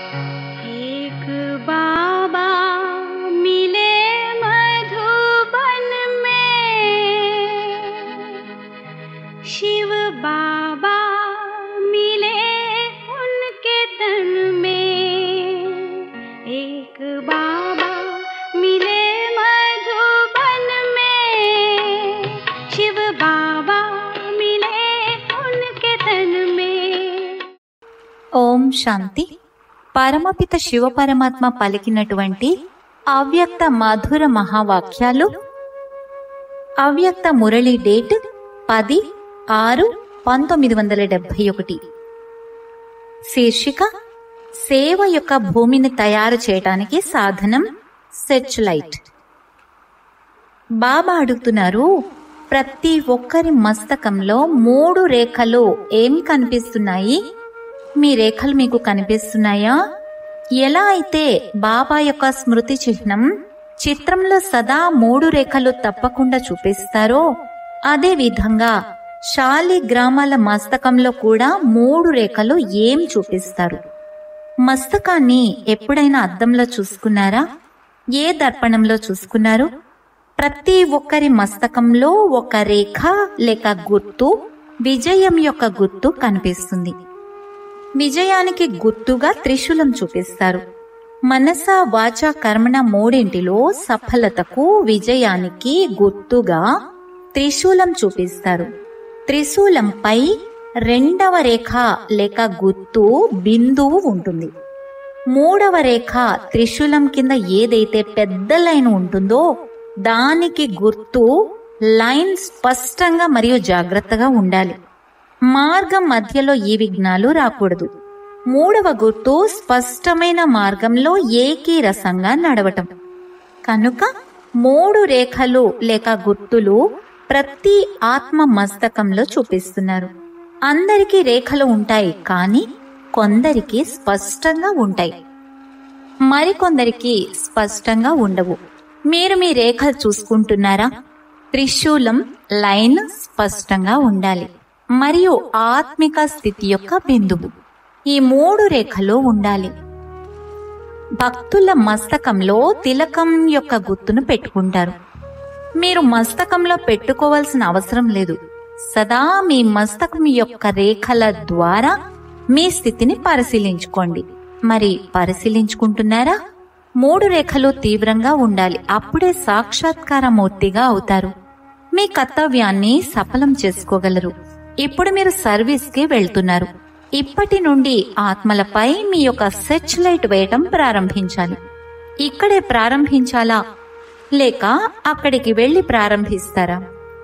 एक बाबा मिले मधुबन में शिव बाबा मिले उनके तन में एक बाबा मिले मधुबन में शिव बाबा मिले उनके तन में ఓం శాంతి పరమపిత శివ పరమాత్మ పలికినటువంటి అవ్యక్త మధుర మహావాక్యాలు అవ్యక్త మురళి డేట్ పది ఆరు పంతొమ్మిది వందల డెబ్భై ఒకటి శీర్షిక సేవ యొక్క భూమిని తయారు చేయటానికి సాధనం సెర్చ్ లైట్ బాబా అడుగుతున్నారు ప్రతి ఒక్కరి మస్తకంలో మూడు రేఖలు ఏం కనిపిస్తున్నాయి మీ రేఖలు మీకు కనిపిస్తున్నాయా ఎలా అయితే బాబా యొక్క స్మృతి చిహ్నం చిత్రంలో సదా మూడు రేఖలు తప్పకుండా చూపిస్తారో అదే విధంగా శాలి గ్రామాల మస్తకంలో కూడా మూడు రేఖలు ఏం చూపిస్తారు మస్తకాన్ని ఎప్పుడైనా అద్దంలో చూసుకున్నారా ఏ దర్పణంలో చూసుకున్నారు ప్రతి ఒక్కరి మస్తకంలో ఒక రేఖ లేక గుర్తు విజయం యొక్క గుర్తు కనిపిస్తుంది విజయానికి గుర్తుగా త్రిశూలం చూపిస్తారు మనస వాచ కర్మణ మూడింటిలో సఫలతకు విజయానికి గుర్తుగా త్రిశూలం చూపిస్తారు త్రిశూలంపై రెండవ రేఖ లేక గుర్తు బిందువు ఉంటుంది మూడవ రేఖ త్రిశూలం కింద ఏదైతే పెద్ద లైన్ ఉంటుందో దానికి గుర్తు లైన్ స్పష్టంగా మరియు జాగ్రత్తగా ఉండాలి మార్గం మధ్యలో ఏ విఘ్నాలు రాకూడదు మూడవ గుర్తు స్పష్టమైన మార్గంలో ఏకీరసంగా నడవటం కనుక మూడు రేఖలు లేక గుర్తులు ప్రతి ఆత్మ మస్తకంలో చూపిస్తున్నారు అందరికీ రేఖలు ఉంటాయి కానీ కొందరికి స్పష్టంగా ఉంటాయి మరికొందరికి స్పష్టంగా ఉండవు మీరు మీ రేఖలు చూసుకుంటున్నారా త్రిశూలం లైన్ స్పష్టంగా ఉండాలి మరియు ఆత్మిక స్థితి యొక్క బిందువు ఈ మూడు రేఖలు ఉండాలి భక్తుల మస్తకంలో తిలకం యొక్క గుర్తును పెట్టుకుంటారు మీరు మస్తకంలో పెట్టుకోవాల్సిన అవసరం లేదు సదా మీ మస్తకం యొక్క రేఖల ద్వారా మీ స్థితిని పరిశీలించుకోండి మరి పరిశీలించుకుంటున్నారా మూడు రేఖలు తీవ్రంగా ఉండాలి అప్పుడే సాక్షాత్కార మూర్తిగా అవుతారు మీ కర్తవ్యాన్ని సఫలం చేసుకోగలరు ఇప్పుడు మీరు సర్వీస్ కి వెళ్తున్నారు ఇప్పటి నుండి ఆత్మలపై మీ యొక్క సెర్చ్ లైట్ వేయటం ప్రారంభించాలి ఇక్కడే ప్రారంభించాలా లేక అక్కడికి వెళ్లి ప్రారంభిస్తారా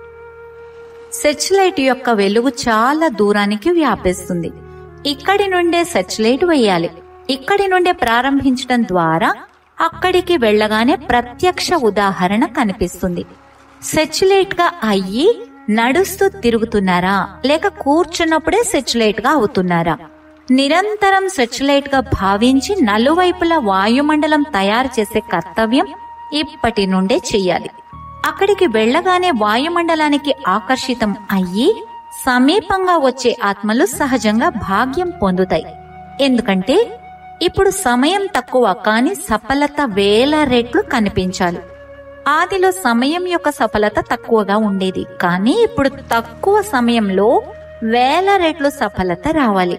సెర్చ్ లైట్ యొక్క వెలుగు చాలా దూరానికి వ్యాపిస్తుంది ఇక్కడి నుండే సెర్చ్ లైట్ వేయాలి ఇక్కడి నుండే ప్రారంభించడం ద్వారా అక్కడికి వెళ్ళగానే ప్రత్యక్ష ఉదాహరణ కనిపిస్తుంది సెర్చ్ లైట్ గా అయ్యి నడుస్తూ తిరుగుతున్నారా లేక కూర్చున్నప్పుడే సెర్చ్ లైట్ గా అవుతున్నారా నిరంతరం సెర్చ్ లైట్ గా భావించి నలువైపులా వాయుమండలం తయారు చేసే కర్తవ్యం ఇప్పటి నుండే చెయ్యాలి అక్కడికి వెళ్ళగానే వాయుమండలానికి ఆకర్షితం అయ్యి సమీపంగా వచ్చే ఆత్మలు సహజంగా భాగ్యం పొందుతాయి ఎందుకంటే ఇప్పుడు సమయం తక్కువ కానీ సఫలత వేల రెట్లు కనిపించాలి ఆదిలో సమయం యొక్క సఫలత తక్కువగా ఉండేది కానీ ఇప్పుడు తక్కువ సమయంలో వేల రెట్లు సఫలత రావాలి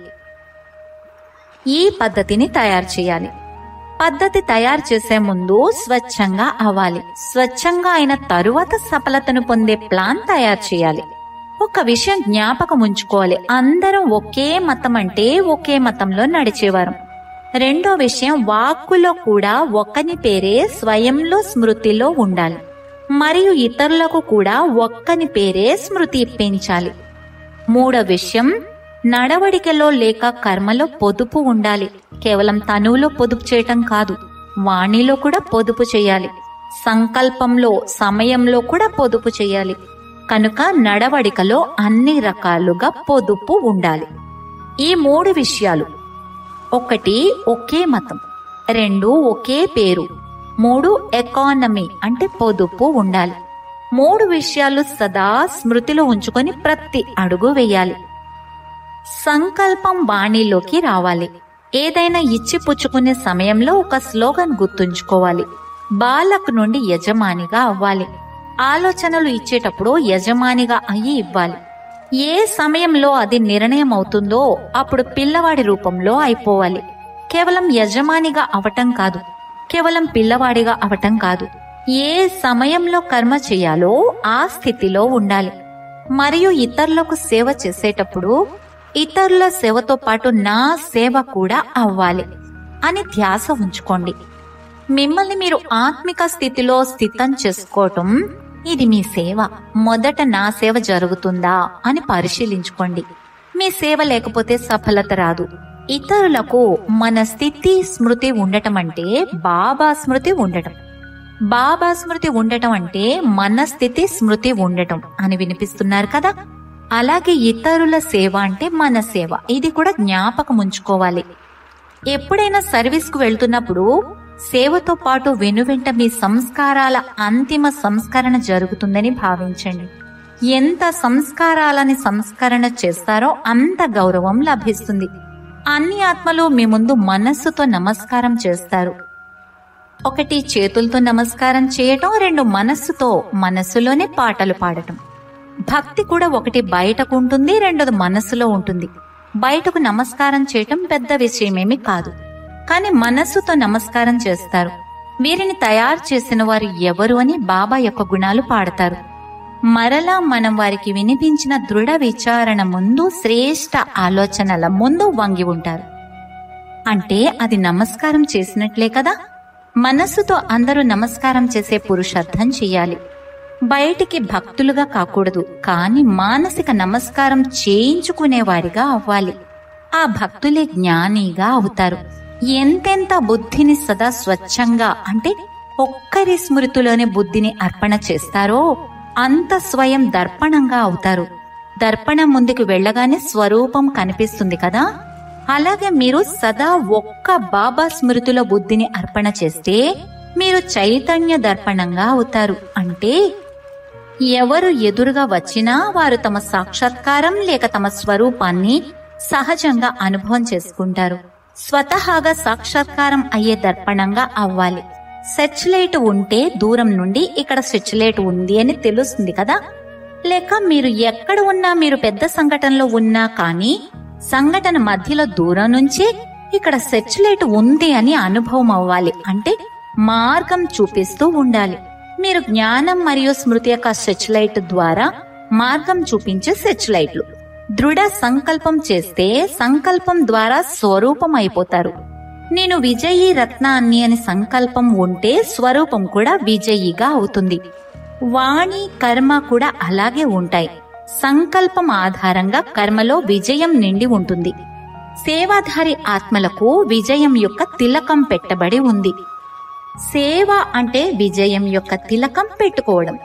ఈ పద్ధతిని తయారు చేయాలి పద్ధతి తయారు చేసే ముందు స్వచ్ఛంగా అవ్వాలి స్వచ్ఛంగా అయిన తరువాత సఫలతను పొందే ప్లాన్ తయారు చేయాలి ఒక విషయం జ్ఞాపకం ఉంచుకోవాలి అందరం ఒకే మతం అంటే ఒకే మతంలో నడిచేవారు రెండో విషయం వాక్కులో కూడా ఒక్కని పేరే స్వయంలో స్మృతిలో ఉండాలి మరియు ఇతరులకు కూడా ఒక్కని పేరే స్మృతి ఇప్పించాలి మూడో విషయం నడవడికలో లేక కర్మలో పొదుపు ఉండాలి కేవలం తనువులో పొదుపు చేయటం కాదు వాణిలో కూడా పొదుపు చేయాలి సంకల్పంలో సమయంలో కూడా పొదుపు చేయాలి కనుక నడవడికలో అన్ని రకాలుగా పొదుపు ఉండాలి ఈ మూడు విషయాలు ఒకటి ఒకే మతం రెండు ఒకే పేరు మూడు ఎకానమీ అంటే పొదుపు ఉండాలి మూడు విషయాలు సదా స్మృతిలో ఉంచుకొని ప్రతి అడుగు వేయాలి సంకల్పం వాణిలోకి రావాలి ఏదైనా ఇచ్చి పుచ్చుకునే సమయంలో ఒక స్లోగన్ గుర్తుంచుకోవాలి బాలక్ నుండి యజమానిగా అవ్వాలి ఆలోచనలు ఇచ్చేటప్పుడు యజమానిగా అయ్యి ఇవ్వాలి ఏ సమయంలో అది నిర్ణయం అవుతుందో అప్పుడు పిల్లవాడి రూపంలో అయిపోవాలి కేవలం యజమానిగా అవటం కాదు కేవలం పిల్లవాడిగా అవటం కాదు ఏ సమయంలో కర్మ చేయాలో ఆ స్థితిలో ఉండాలి మరియు ఇతరులకు సేవ చేసేటప్పుడు ఇతరుల సేవతో పాటు నా సేవ కూడా అవ్వాలి అని ధ్యాస ఉంచుకోండి మిమ్మల్ని మీరు ఆత్మిక స్థితిలో స్థితం చేసుకోవటం ఇది మీ సేవ మొదట నా సేవ జరుగుతుందా అని పరిశీలించుకోండి మీ సేవ లేకపోతే సఫలత రాదు ఇతరులకు మన స్థితి స్మృతి ఉండటం అంటే బాబా స్మృతి ఉండటం బాబా స్మృతి ఉండటం అంటే మన స్థితి స్మృతి ఉండటం అని వినిపిస్తున్నారు కదా అలాగే ఇతరుల సేవ అంటే మన సేవ ఇది కూడా జ్ఞాపకం ఉంచుకోవాలి ఎప్పుడైనా సర్వీస్ కు వెళ్తున్నప్పుడు సేవతో పాటు వెనువెంట మీ సంస్కారాల అంతిమ సంస్కరణ జరుగుతుందని భావించండి ఎంత సంస్కారాలని సంస్కరణ చేస్తారో అంత గౌరవం లభిస్తుంది అన్ని ఆత్మలు మీ ముందు మనస్సుతో నమస్కారం చేస్తారు ఒకటి చేతులతో నమస్కారం చేయటం రెండు మనస్సుతో మనస్సులోనే పాటలు పాడటం భక్తి కూడా ఒకటి బయటకు ఉంటుంది రెండోది మనస్సులో ఉంటుంది బయటకు నమస్కారం చేయటం పెద్ద విషయమేమి కాదు కానీ మనస్సుతో నమస్కారం చేస్తారు వీరిని తయారు చేసిన వారు ఎవరు అని బాబా యొక్క గుణాలు పాడతారు మరలా మనం వారికి వినిపించిన దృఢ విచారణ ముందు శ్రేష్ట ఆలోచనల ముందు వంగి ఉంటారు అంటే అది నమస్కారం చేసినట్లే కదా మనస్సుతో అందరూ నమస్కారం చేసే పురుషార్థం చెయ్యాలి బయటికి భక్తులుగా కాకూడదు కాని మానసిక నమస్కారం చేయించుకునేవారిగా అవ్వాలి ఆ భక్తులే జ్ఞానిగా అవుతారు ఎంతెంత బుద్ధిని సదా స్వచ్ఛంగా అంటే ఒక్కరి స్మృతిలోనే బుద్ధిని అర్పణ చేస్తారో అంత స్వయం దర్పణంగా అవుతారు దర్పణం ముందుకు వెళ్ళగానే స్వరూపం కనిపిస్తుంది కదా అలాగే మీరు సదా ఒక్క బాబా స్మృతిలో బుద్ధిని అర్పణ చేస్తే మీరు చైతన్య దర్పణంగా అవుతారు అంటే ఎవరు ఎదురుగా వచ్చినా వారు తమ సాక్షాత్కారం లేక తమ స్వరూపాన్ని సహజంగా అనుభవం చేసుకుంటారు స్వతహాగా సాక్షాత్కారం అయ్యే దర్పణంగా అవ్వాలి సెర్చ్ లైట్ ఉంటే దూరం నుండి ఇక్కడ సెర్చ్ లైట్ ఉంది అని తెలుస్తుంది కదా లేక మీరు ఎక్కడ ఉన్నా మీరు పెద్ద సంఘటనలో ఉన్నా కానీ సంఘటన మధ్యలో దూరం నుంచి ఇక్కడ సెర్చ్ లైట్ ఉంది అని అనుభవం అవ్వాలి అంటే మార్గం చూపిస్తూ ఉండాలి మీరు జ్ఞానం మరియు స్మృతి యొక్క సెర్చ్ లైట్ ద్వారా మార్గం చూపించే సెర్చ్ లైట్లు దృఢ సంకల్పం చేస్తే సంకల్పం ద్వారా స్వరూపం అయిపోతారు నేను విజయీ రత్నాన్ని అని సంకల్పం ఉంటే స్వరూపం కూడా విజయీగా అవుతుంది వాణి కర్మ కూడా అలాగే ఉంటాయి సంకల్పం ఆధారంగా కర్మలో విజయం నిండి ఉంటుంది సేవాధారి ఆత్మలకు విజయం యొక్క తిలకం పెట్టబడి ఉంది సేవ అంటే విజయం యొక్క తిలకం పెట్టుకోవడం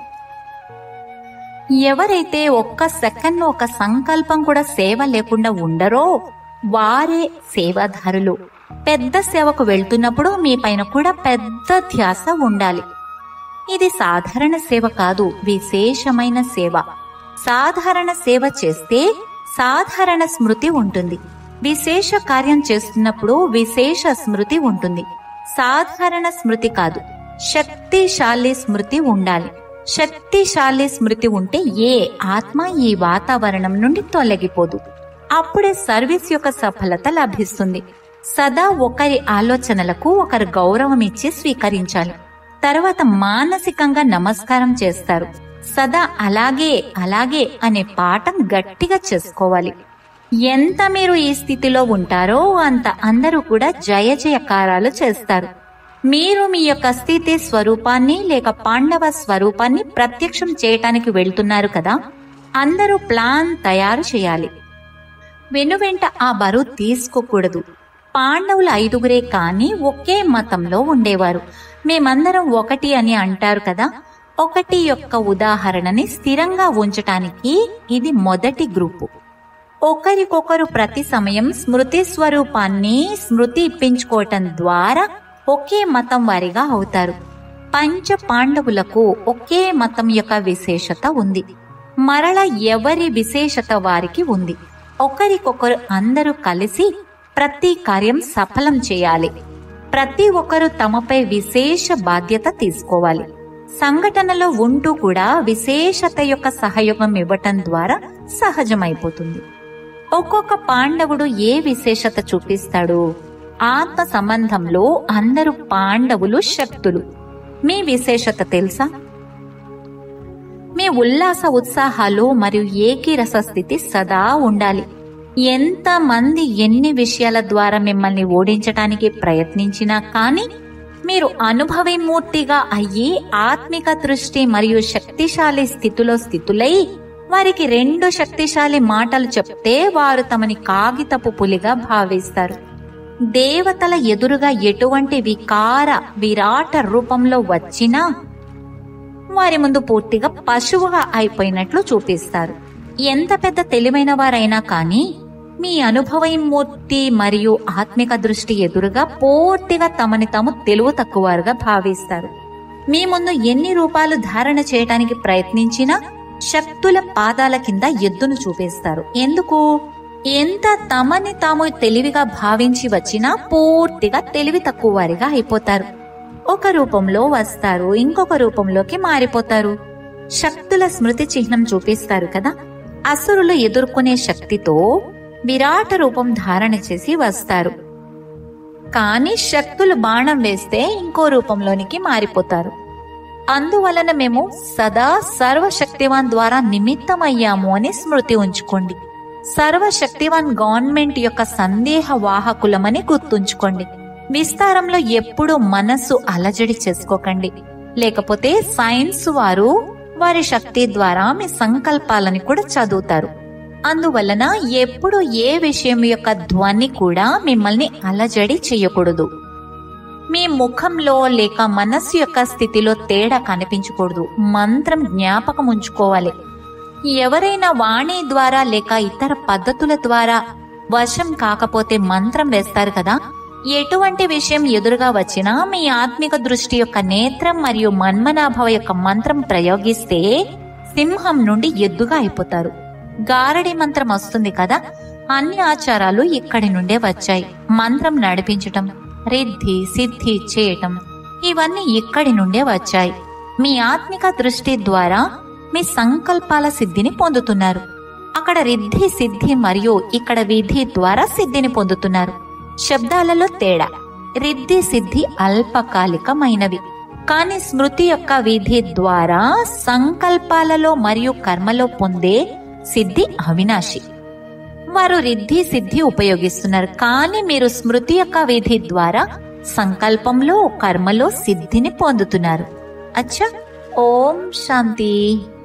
ఎవరైతే ఒక్క సెకండ్ ఒక సంకల్పం కూడా సేవ లేకుండా ఉండరో వారే సేవాదారులు పెద్ద సేవకు వెళ్తున్నప్పుడు మీ పైన కూడా పెద్ద ధ్యాస ఉండాలి ఇది సాధారణ సేవ కాదు విశేషమైన సేవ సాధారణ సేవ చేస్తే సాధారణ స్మృతి ఉంటుంది విశేష కార్యం చేస్తున్నప్పుడు విశేష స్మృతి ఉంటుంది సాధారణ స్మృతి కాదు శక్తిశాలి స్మృతి ఉండాలి శక్తిశాలి స్మృతి ఉంటే ఏ ఆత్మ ఈ వాతావరణం నుండి తొలగిపోదు అప్పుడే సర్వీస్ యొక్క సఫలత లభిస్తుంది సదా ఒకరి ఆలోచనలకు ఒకరు గౌరవం ఇచ్చి స్వీకరించాలి తర్వాత మానసికంగా నమస్కారం చేస్తారు సదా అలాగే అలాగే అనే పాఠం గట్టిగా చేసుకోవాలి ఎంత మీరు ఈ స్థితిలో ఉంటారో అంత అందరూ కూడా జయ జయకారాలు చేస్తారు మీరు మీ యొక్క స్థితి స్వరూపాన్ని లేక పాండవ స్వరూపాన్ని ప్రత్యక్షం చేయటానికి వెళ్తున్నారు కదా అందరూ ప్లాన్ తయారు చేయాలి వెనువెంట ఆ బరువు తీసుకోకూడదు పాండవులు ఐదుగురే కాని ఒకే మతంలో ఉండేవారు మేమందరం ఒకటి అని అంటారు కదా ఒకటి యొక్క ఉదాహరణని స్థిరంగా ఉంచటానికి ఇది మొదటి గ్రూపు ఒకరికొకరు ప్రతి సమయం స్మృతి స్వరూపాన్ని స్మృతి ఇప్పించుకోవటం ద్వారా ఒకే మతం వారిగా అవుతారు పంచ పాండవులకు ఒకే మతం యొక్క విశేషత ఉంది మరల ఎవరి విశేషత వారికి ఉంది ఒకరికొకరు అందరూ కలిసి ప్రతి కార్యం సఫలం చేయాలి ప్రతి ఒక్కరూ తమపై విశేష బాధ్యత తీసుకోవాలి సంఘటనలో ఉంటూ కూడా విశేషత యొక్క సహయోగం ఇవ్వటం ద్వారా సహజమైపోతుంది ఒక్కొక్క పాండవుడు ఏ విశేషత చూపిస్తాడు ఆత్మ సంబంధంలో అందరూ పాండవులు శక్తులు మీ విశేషత తెలుసా మీ ఉల్లాస ఉత్సాహాలు మరియు ఏకీరస స్థితి సదా ఉండాలి ఎంత మంది ఎన్ని విషయాల ద్వారా మిమ్మల్ని ఓడించటానికి ప్రయత్నించినా కానీ మీరు అనుభవమూర్తిగా అయ్యి ఆత్మిక దృష్టి మరియు శక్తిశాలి స్థితిలో స్థితులై వారికి రెండు శక్తిశాలి మాటలు చెప్తే వారు తమని కాగితపు పులిగా భావిస్తారు దేవతల ఎదురుగా ఎటువంటి వికార విరాట రూపంలో వచ్చినా వారి ముందు పూర్తిగా పశువుగా అయిపోయినట్లు చూపిస్తారు ఎంత పెద్ద తెలివైన వారైనా కానీ మీ అనుభవమూర్తి మరియు ఆత్మిక దృష్టి ఎదురుగా పూర్తిగా తమని తాము తెలుగు తక్కువగా భావిస్తారు మీ ముందు ఎన్ని రూపాలు ధారణ చేయడానికి ప్రయత్నించినా శక్తుల పాదాల కింద ఎద్దును చూపిస్తారు ఎందుకు ఎంత తమని తాము తెలివిగా భావించి వచ్చినా పూర్తిగా తెలివి తక్కువ వారిగా అయిపోతారు ఒక రూపంలో వస్తారు ఇంకొక రూపంలోకి మారిపోతారు శక్తుల స్మృతి చిహ్నం చూపిస్తారు కదా అసురులు ఎదుర్కొనే శక్తితో విరాట రూపం ధారణ చేసి వస్తారు కానీ శక్తులు బాణం వేస్తే ఇంకో రూపంలోనికి మారిపోతారు అందువలన మేము సదా సర్వశక్తివాన్ ద్వారా నిమిత్తమయ్యాము అని స్మృతి ఉంచుకోండి సర్వశక్తివాన్ గవర్నమెంట్ యొక్క సందేహ వాహకులమని గుర్తుంచుకోండి విస్తారంలో ఎప్పుడూ మనస్సు అలజడి చేసుకోకండి లేకపోతే సైన్స్ వారు వారి శక్తి ద్వారా మీ సంకల్పాలని కూడా చదువుతారు అందువలన ఎప్పుడు ఏ విషయం యొక్క ధ్వని కూడా మిమ్మల్ని అలజడి చేయకూడదు మీ ముఖంలో లేక మనస్సు యొక్క స్థితిలో తేడా కనిపించకూడదు మంత్రం జ్ఞాపకం ఉంచుకోవాలి ఎవరైనా వాణి ద్వారా లేక ఇతర పద్ధతుల ద్వారా వశం కాకపోతే మంత్రం వేస్తారు కదా ఎటువంటి విషయం ఎదురుగా వచ్చినా మీ ఆత్మిక దృష్టి యొక్క నేత్రం మరియు మన్మనాభవ యొక్క మంత్రం ప్రయోగిస్తే సింహం నుండి ఎద్దుగా అయిపోతారు గారడి మంత్రం వస్తుంది కదా అన్ని ఆచారాలు ఇక్కడి నుండే వచ్చాయి మంత్రం నడిపించటం రిద్ధి సిద్ధి చేయటం ఇవన్నీ ఇక్కడి నుండే వచ్చాయి మీ ఆత్మిక దృష్టి ద్వారా మీ సంకల్పాల సిద్ధిని పొందుతున్నారు అక్కడ రిద్ధి సిద్ధి మరియు ఇక్కడ విధి ద్వారా సిద్ధిని పొందుతున్నారు శబ్దాలలో తేడా రిద్ధి సిద్ధి అల్పకాలికమైనవి కానీ స్మృతి యొక్క విధి ద్వారా సంకల్పాలలో మరియు కర్మలో పొందే సిద్ధి అవినాశి వారు రిద్ధి సిద్ధి ఉపయోగిస్తున్నారు కానీ మీరు స్మృతి యొక్క విధి ద్వారా సంకల్పంలో కర్మలో సిద్ధిని పొందుతున్నారు అచ్చా ఓం శాంతి